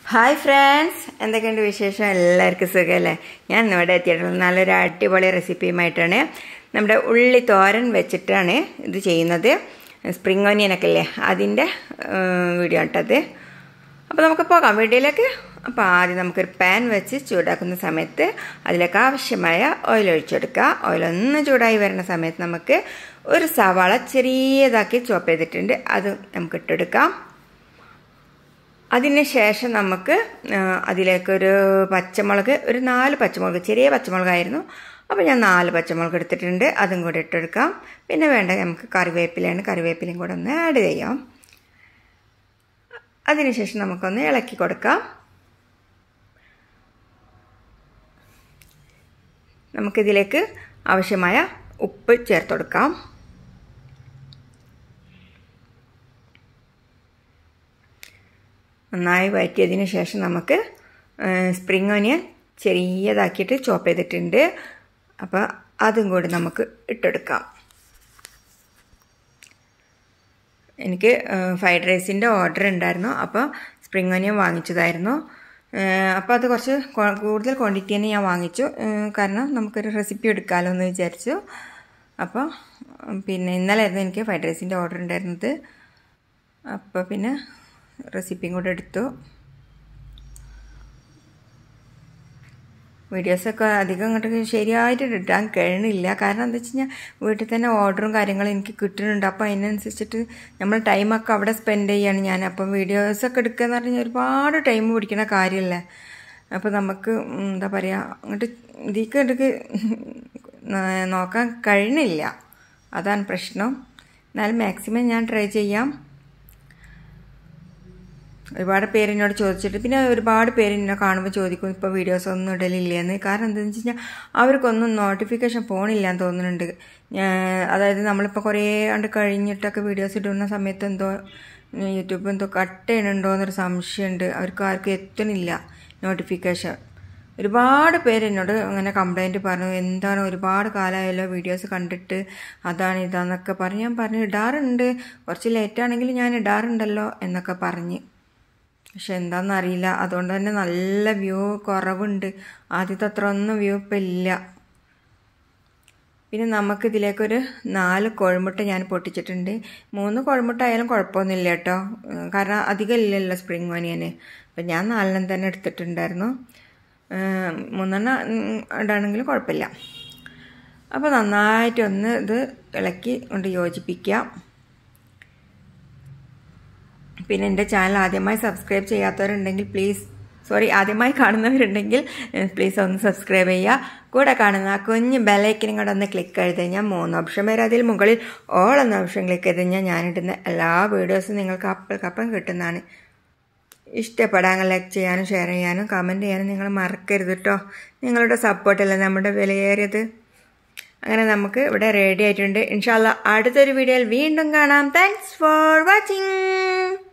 hi friends എന്തൊക്കെയുണ്ട് വിശേഷം എല്ലാവർക്കും സുഖമല്ലേ ഞാൻ ഇവിടെ എത്തിയിട്ടുള്ളത് നല്ലൊരു അടിപൊളി റെസിപ്പിയുമായിട്ടാണ് നമ്മുടെ ഉള്ളി തോരൻ വെച്ചിട്ടാണ് ഇത് ചെയ്യുന്നത് സ്പ്രിംഗ് ഓനിയനൊക്കെ അല്ലേ അതിൻ്റെ വീഡിയോ ആട്ടത് അപ്പോൾ നമുക്ക് പോകാം വീഡിയോയിലേക്ക് അപ്പോൾ ആദ്യം നമുക്കൊരു പാൻ വെച്ച് ചൂടാക്കുന്ന സമയത്ത് അതിലേക്ക് ആവശ്യമായ ഓയിൽ ഒഴിച്ചെടുക്കുക ഓയിൽ ഒന്ന് ചൂടായി വരുന്ന സമയത്ത് നമുക്ക് ഒരു സവാള ചെറിയതാക്കി ചോപ്പ് ചെയ്തിട്ടുണ്ട് അത് നമുക്ക് ഇട്ടെടുക്കാം അതിന് ശേഷം നമുക്ക് അതിലേക്കൊരു പച്ചമുളക് ഒരു നാല് പച്ചമുളക് ചെറിയ പച്ചമുളകായിരുന്നു അപ്പോൾ ഞാൻ നാല് പച്ചമുളക് എടുത്തിട്ടുണ്ട് അതും കൂടി ഇട്ടെടുക്കാം പിന്നെ വേണ്ട നമുക്ക് കറിവേപ്പിലയാണ് കറിവേപ്പിലയും കൂടെ ഒന്ന് ആഡ് ചെയ്യാം അതിനുശേഷം നമുക്കൊന്ന് ഇളക്കി കൊടുക്കാം നമുക്കിതിലേക്ക് ആവശ്യമായ ഉപ്പ് ചേർത്ത് കൊടുക്കാം നന്നായി വഴറ്റിയതിന് ശേഷം നമുക്ക് സ്പ്രിംഗ് ഓനിയൻ ചെറിയതാക്കിയിട്ട് ചോപ്പ് ചെയ്തിട്ടുണ്ട് അപ്പോൾ അതും കൂടി നമുക്ക് ഇട്ടെടുക്കാം എനിക്ക് ഫ്രൈഡ് റൈസിൻ്റെ ഓർഡർ ഉണ്ടായിരുന്നു അപ്പോൾ സ്പ്രിംഗ് ഓനിയൻ വാങ്ങിച്ചതായിരുന്നു അപ്പോൾ അത് കുറച്ച് കൂടുതൽ ക്വാണ്ടിറ്റി തന്നെ ഞാൻ വാങ്ങിച്ചു കാരണം നമുക്കൊരു റെസിപ്പി എടുക്കാമല്ലോ എന്ന് വിചാരിച്ചു അപ്പോൾ പിന്നെ ഇന്നലെ ആയിരുന്നു എനിക്ക് ഫ്രൈഡ് റൈസിൻ്റെ ഓർഡർ ഉണ്ടായിരുന്നത് അപ്പോൾ പിന്നെ റെസിപ്പിയും കൂടെ എടുത്തു വീഡിയോസൊക്കെ അധികം അങ്ങോട്ട് ശരിയായിട്ട് ഇടാൻ കഴിയണില്ല കാരണം എന്താ വെച്ച് കഴിഞ്ഞാൽ വീട്ടിൽ തന്നെ ഓർഡറും കാര്യങ്ങളും എനിക്ക് കിട്ടുന്നുണ്ട് അപ്പോൾ അതിനനുസരിച്ചിട്ട് നമ്മൾ ടൈമൊക്കെ അവിടെ സ്പെൻഡ് ചെയ്യാണ് ഞാൻ അപ്പം വീഡിയോസൊക്കെ എടുക്കുക എന്ന് പറഞ്ഞാൽ ഒരുപാട് ടൈം പിടിക്കുന്ന കാര്യമല്ലേ അപ്പോൾ നമുക്ക് എന്താ പറയുക അങ്ങോട്ട് ഇതിക്ക് എടുക്ക് നോക്കാൻ കഴിയണില്ല അതാണ് പ്രശ്നം എന്നാലും മാക്സിമം ഞാൻ ട്രൈ ചെയ്യാം ഒരുപാട് പേര് എന്നോട് ചോദിച്ചിട്ട് പിന്നെ ഒരുപാട് പേര് എന്നെ കാണുമ്പോൾ ചോദിക്കും ഇപ്പോൾ വീഡിയോസ് ഒന്നും ഇടലില്ലെന്ന് കാരണം എന്താണെന്ന് വെച്ച് കഴിഞ്ഞാൽ അവർക്കൊന്നും നോട്ടിഫിക്കേഷൻ പോണില്ലാന്ന് തോന്നുന്നുണ്ട് അതായത് നമ്മളിപ്പോൾ കുറേ കണ്ട് കഴിഞ്ഞിട്ടൊക്കെ വീഡിയോസ് ഇടുന്ന സമയത്ത് എന്തോ യൂട്യൂബ് എന്തോ കട്ട് ചെയ്യണുണ്ടോ എന്നൊരു സംശയമുണ്ട് അവർക്ക് ആർക്കും എത്തണില്ല നോട്ടിഫിക്കേഷൻ ഒരുപാട് പേര് എന്നോട് അങ്ങനെ കംപ്ലൈൻറ്റ് പറഞ്ഞു എന്താണ് ഒരുപാട് കാലമായല്ലോ വീഡിയോസ് കണ്ടിട്ട് അതാണ് ഇതാന്നൊക്കെ പറഞ്ഞ് ഞാൻ പറഞ്ഞു ഇടാറുണ്ട് കുറച്ച് ലേറ്റാണെങ്കിൽ ഞാൻ ഇടാറുണ്ടല്ലോ എന്നൊക്കെ പറഞ്ഞ് പക്ഷെ എന്താണെന്ന് അറിയില്ല അതുകൊണ്ട് തന്നെ നല്ല വ്യൂ കുറവുണ്ട് ആദ്യത്തെ അത്ര ഒന്നും വ്യൂ ഇപ്പം ഇല്ല പിന്നെ നമുക്ക് ഇതിലേക്കൊരു നാല് കോഴിമുട്ട ഞാൻ പൊട്ടിച്ചിട്ടുണ്ട് മൂന്ന് കോഴിമുട്ട ആയാലും കുഴപ്പമൊന്നുമില്ല കേട്ടോ കാരണം അധികം ഇല്ലല്ലോ സ്പ്രിംഗ് ഓനിയന് അപ്പം ഞാൻ നാലെണ്ണം തന്നെ എടുത്തിട്ടുണ്ടായിരുന്നു മൂന്നെണ്ണം ഇടാണെങ്കിലും കുഴപ്പമില്ല അപ്പോൾ നന്നായിട്ടൊന്ന് ഇത് ഇളക്കി കൊണ്ട് യോജിപ്പിക്കാം പിന്നെ എൻ്റെ ചാനൽ ആദ്യമായി സബ്സ്ക്രൈബ് ചെയ്യാത്തവരുണ്ടെങ്കിൽ പ്ലീസ് സോറി ആദ്യമായി കാണുന്നവരുണ്ടെങ്കിൽ പ്ലീസ് ഒന്ന് സബ്സ്ക്രൈബ് ചെയ്യുക കൂടെ കാണുന്ന ആ കുഞ്ഞ് ബെലൈക്കനും കൂടെ ഒന്ന് ക്ലിക്ക് ചെയ്ത് കഴിഞ്ഞാൽ മൂന്ന് ഓപ്ഷൻ വരെ അതിൽ മുകളിൽ ഓൾ എന്ന ഓപ്ഷൻ ക്ലിക്ക് ചെയ്ത് കഴിഞ്ഞാൽ ഞാനിടുന്ന എല്ലാ വീഡിയോസും നിങ്ങൾക്ക് അപ്പൾക്കപ്പം കിട്ടുന്നതാണ് ഇഷ്ടപ്പെടാൻ ലൈക്ക് ചെയ്യാനും ഷെയർ ചെയ്യാനും കമൻറ്റ് ചെയ്യാനും നിങ്ങൾ മറക്കരുത് കേട്ടോ നിങ്ങളുടെ സപ്പോർട്ടല്ലേ നമ്മുടെ വിലയേറിയത് അങ്ങനെ നമുക്ക് ഇവിടെ റെഡി ആയിട്ടുണ്ട് ഇൻഷാല്ല അടുത്തൊരു വീഡിയോയിൽ വീണ്ടും കാണാം താങ്ക്സ് ഫോർ വാച്ചിങ്